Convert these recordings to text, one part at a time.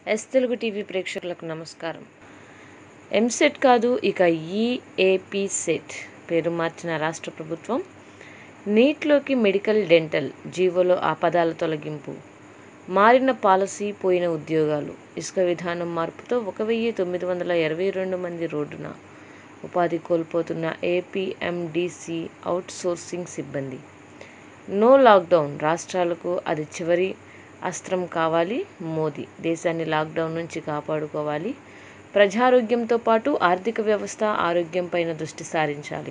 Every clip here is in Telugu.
ఎస్ తెలుగు టీవీ ప్రేక్షకులకు నమస్కారం ఎంసెట్ కాదు ఇక ఈఏపీ సెట్ పేరు మార్చిన రాష్ట్ర ప్రభుత్వం నీట్లోకి మెడికల్ డెంటల్ జీవోలో ఆ పదాల తొలగింపు మారిన పాలసీ పోయిన ఉద్యోగాలు ఇసుక విధానం మార్పుతో ఒక వెయ్యి తొమ్మిది వందల ఇరవై రెండు మంది రోడ్డున ఉపాధి కోల్పోతున్న ఏపీఎండిసి అవుట్ సోర్సింగ్ సిబ్బంది నో లాక్డౌన్ రాష్ట్రాలకు అది చివరి అస్త్రం కావాలి మోదీ దేశాన్ని లాక్డౌన్ నుంచి కాపాడుకోవాలి ప్రజారోగ్యంతో పాటు ఆర్థిక వ్యవస్థ ఆరోగ్యంపైన దృష్టి సారించాలి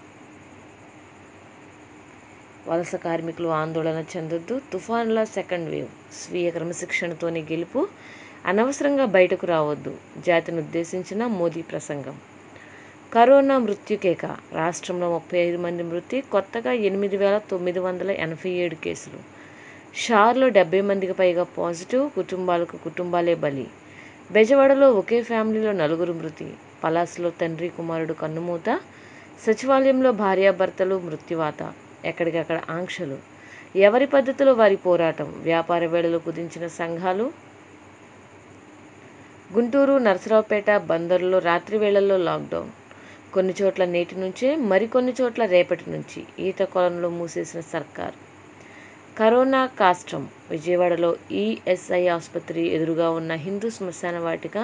వలస కార్మికులు ఆందోళన చెందొద్దు తుఫానుల సెకండ్ వేవ్ స్వీయ క్రమశిక్షణతోనే గెలుపు అనవసరంగా బయటకు రావద్దు జాతిని ఉద్దేశించిన మోదీ ప్రసంగం కరోనా మృత్యుకేక రాష్ట్రంలో ముప్పై ఐదు మంది మృతి కొత్తగా ఎనిమిది వేల తొమ్మిది వందల ఎనభై ఏడు కేసులు షార్లో డెబ్బై మందికి పైగా పాజిటివ్ కుటుంబాలకు కుటుంబాలే బలి బెజవాడలో ఒకే ఫ్యామిలీలో నలుగురు మృతి పలాస్లో తండ్రి కుమారుడు కన్నుమూత సచివాలయంలో భార్యాభర్తలు మృత్యువాత ఎక్కడికక్కడ ఆంక్షలు ఎవరి పద్ధతిలో వారి పోరాటం వ్యాపార వేళలు కుదించిన సంఘాలు గుంటూరు నరసరావుపేట బందరులో రాత్రి వేళల్లో లాక్డౌన్ కొన్ని చోట్ల నేటి నుంచే మరికొన్ని చోట్ల రేపటి నుంచి ఈత కొలంలో మూసేసిన సర్కార్ కరోనా కాష్టం విజయవాడలో ఈఎస్ఐ ఆసుపత్రి ఎదురుగా ఉన్న హిందూ శ్మశాన వాటిక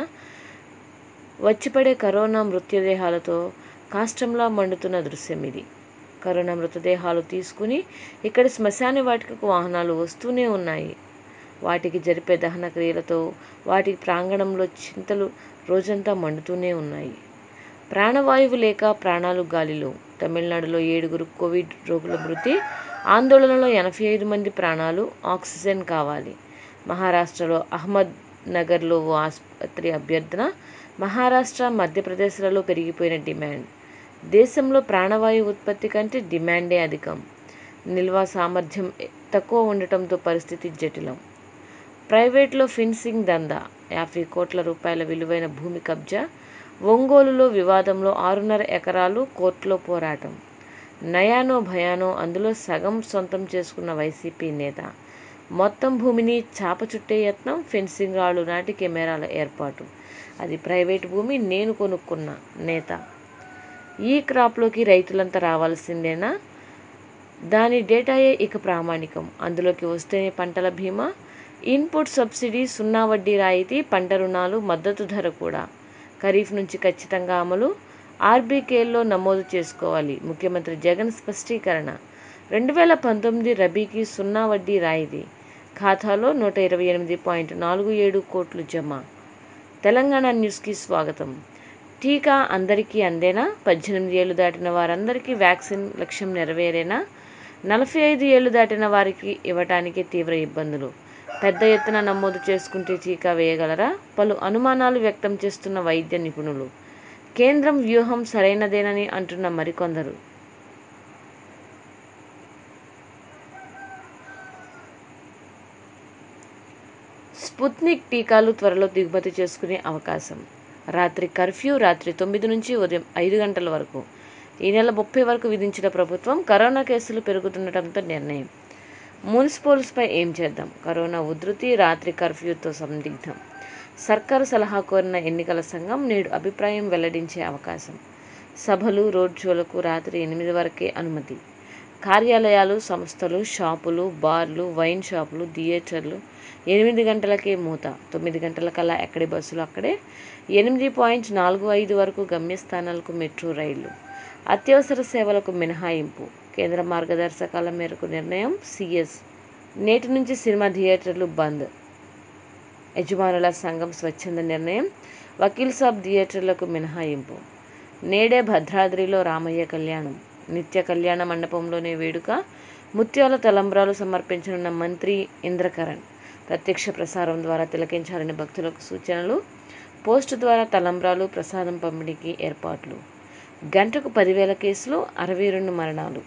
వచ్చిపడే కరోనా మృతదేహాలతో కాష్టంలా మండుతున్న దృశ్యం ఇది కరోనా మృతదేహాలు తీసుకుని ఇక్కడి శ్మశాన వాటికకు వాహనాలు వస్తూనే ఉన్నాయి వాటికి జరిపే దహన క్రియలతో వాటి ప్రాంగణంలో చింతలు రోజంతా మండుతూనే ఉన్నాయి ప్రాణవాయువు లేక ప్రాణాలు గాలిలో తమిళనాడులో ఏడుగురు కోవిడ్ రోగుల మృతి ఆందోళనలో ఎనభై ఐదు మంది ప్రాణాలు ఆక్సిజన్ కావాలి మహారాష్ట్రలో అహ్మద్ నగర్లో ఓ ఆసుపత్రి అభ్యర్థన మహారాష్ట్ర మధ్యప్రదేశ్లలో పెరిగిపోయిన డిమాండ్ దేశంలో ప్రాణవాయు ఉత్పత్తి కంటే డిమాండే అధికం నిల్వ సామర్థ్యం తక్కువ ఉండటంతో పరిస్థితి జటిలం ప్రైవేట్లో ఫిన్సింగ్ దందా యాభై కోట్ల రూపాయల విలువైన భూమి కబ్జా ఒంగోలులో వివాదంలో ఆరున్నర ఎకరాలు కోర్టులో పోరాటం నయానో భయానో అందులో సగం సొంతం చేసుకున్న వైసీపీ నేత మొత్తం భూమిని చాప చుట్టే యత్నం ఫెన్సింగ్ రాళ్ళు నాటి కెమెరాల ఏర్పాటు అది ప్రైవేట్ భూమి నేను కొనుక్కున్న నేత ఈ క్రాప్లోకి రైతులంతా రావాల్సిందేనా దాని డేటాయే ఇక ప్రామాణికం అందులోకి వస్తేనే పంటల బీమా ఇన్పుట్ సబ్సిడీ సున్నా వడ్డీ రాయితీ పంట రుణాలు మద్దతు ధర కూడా ఖరీఫ్ నుంచి ఖచ్చితంగా అమలు ఆర్బీకేల్లో నమోదు చేసుకోవాలి ముఖ్యమంత్రి జగన్ స్పష్టీకరణ రెండు వేల పంతొమ్మిది రబీకి సున్నా వడ్డీ రాయితీ ఖాతాలో నూట ఇరవై ఎనిమిది పాయింట్ నాలుగు ఏడు కోట్లు జమ తెలంగాణ న్యూస్కి స్వాగతం టీకా అందరికీ అందేనా పద్దెనిమిది ఏళ్ళు దాటిన వారందరికీ వ్యాక్సిన్ లక్ష్యం నెరవేరేనా నలభై ఐదు ఏళ్ళు దాటిన వారికి ఇవ్వటానికి తీవ్ర ఇబ్బందులు పెద్ద ఎత్తున నమోదు చేసుకుంటే టీకా వేయగలరా పలు అనుమానాలు వ్యక్తం చేస్తున్న వైద్య నిపుణులు కేంద్రం వ్యూహం సరైనదేనని అంటున్న మరికొందరు స్పుత్నిక్ టీకాలు త్వరలో దిగుమతి చేసుకునే అవకాశం రాత్రి కర్ఫ్యూ రాత్రి తొమ్మిది నుంచి ఉదయం ఐదు గంటల వరకు ఈ నెల ముప్పై వరకు విధించిన ప్రభుత్వం కరోనా కేసులు పెరుగుతుండటంతో నిర్ణయం మున్సిపల్స్పై ఏం చేద్దాం కరోనా ఉధృతి రాత్రి కర్ఫ్యూతో సందిగ్ధం సర్కారు సలహా కోరిన ఎన్నికల సంఘం నేడు అభిప్రాయం వెల్లడించే అవకాశం సభలు రోడ్ షోలకు రాత్రి ఎనిమిది వరకే అనుమతి కార్యాలయాలు సంస్థలు షాపులు బార్లు వైన్ షాపులు థియేటర్లు ఎనిమిది గంటలకే మూత తొమ్మిది గంటలకల్లా ఎక్కడి బస్సులు అక్కడే ఎనిమిది పాయింట్ నాలుగు ఐదు వరకు గమ్యస్థానాలకు మెట్రో రైళ్లు అత్యవసర సేవలకు మినహాయింపు కేంద్ర మార్గదర్శకాల మేరకు నిర్ణయం సిఎస్ నేటి నుంచి సినిమా థియేటర్లు బంద్ యజమానుల సంఘం స్వచ్ఛంద నిర్ణయం వకీల్ సాబ్ థియేటర్లకు మినహాయింపు నేడే భద్రాద్రిలో రామయ్య కళ్యాణం నిత్య కళ్యాణ మండపంలోనే వేడుక ముత్యాల తలంబ్రాలు సమర్పించనున్న మంత్రి ఇంద్రకరణ్ ప్రత్యక్ష ప్రసారం ద్వారా తిలకించాలని భక్తులకు సూచనలు పోస్టు ద్వారా తలంబ్రాలు ప్రసాదం పంపిణీకి ఏర్పాట్లు గంటకు పదివేల కేసులు అరవై రెండు మరణాలు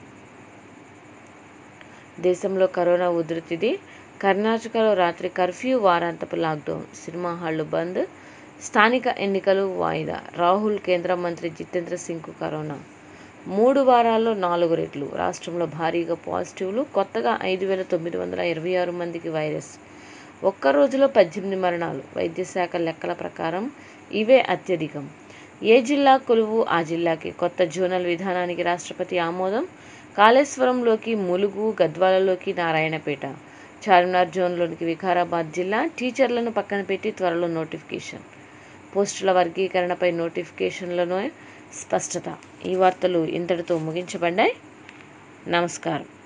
దేశంలో కరోనా ఉధృతిది కర్ణాటకలో రాత్రి కర్ఫ్యూ వారాంతపు లాక్డౌన్ సినిమా హాళ్లు బంద్ స్థానిక ఎన్నికలు వాయిదా రాహుల్ కేంద్ర మంత్రి జితేంద్ర సింగ్కు కరోనా మూడు వారాల్లో నాలుగు రెట్లు రాష్ట్రంలో భారీగా పాజిటివ్లు కొత్తగా ఐదు వేల తొమ్మిది వందల ఇరవై ఆరు మందికి వైరస్ ఒక్క రోజులో పద్దెనిమిది మరణాలు వైద్యశాఖ లెక్కల ప్రకారం ఇవే అత్యధికం ఏ జిల్లా కొలువు ఆ జిల్లాకి కొత్త జోనల్ విధానానికి రాష్ట్రపతి ఆమోదం కాళేశ్వరంలోకి ములుగు గద్వాలలోకి నారాయణపేట చార్మినార్ జోన్లోనికి వికారాబాద్ జిల్లా టీచర్లను పక్కన పెట్టి త్వరలో నోటిఫికేషన్ పోస్టుల వర్గీకరణపై నోటిఫికేషన్లను స్పష్టత ఈ వార్తలు ఇంతటితో ముగించబడ్డాయి నమస్కారం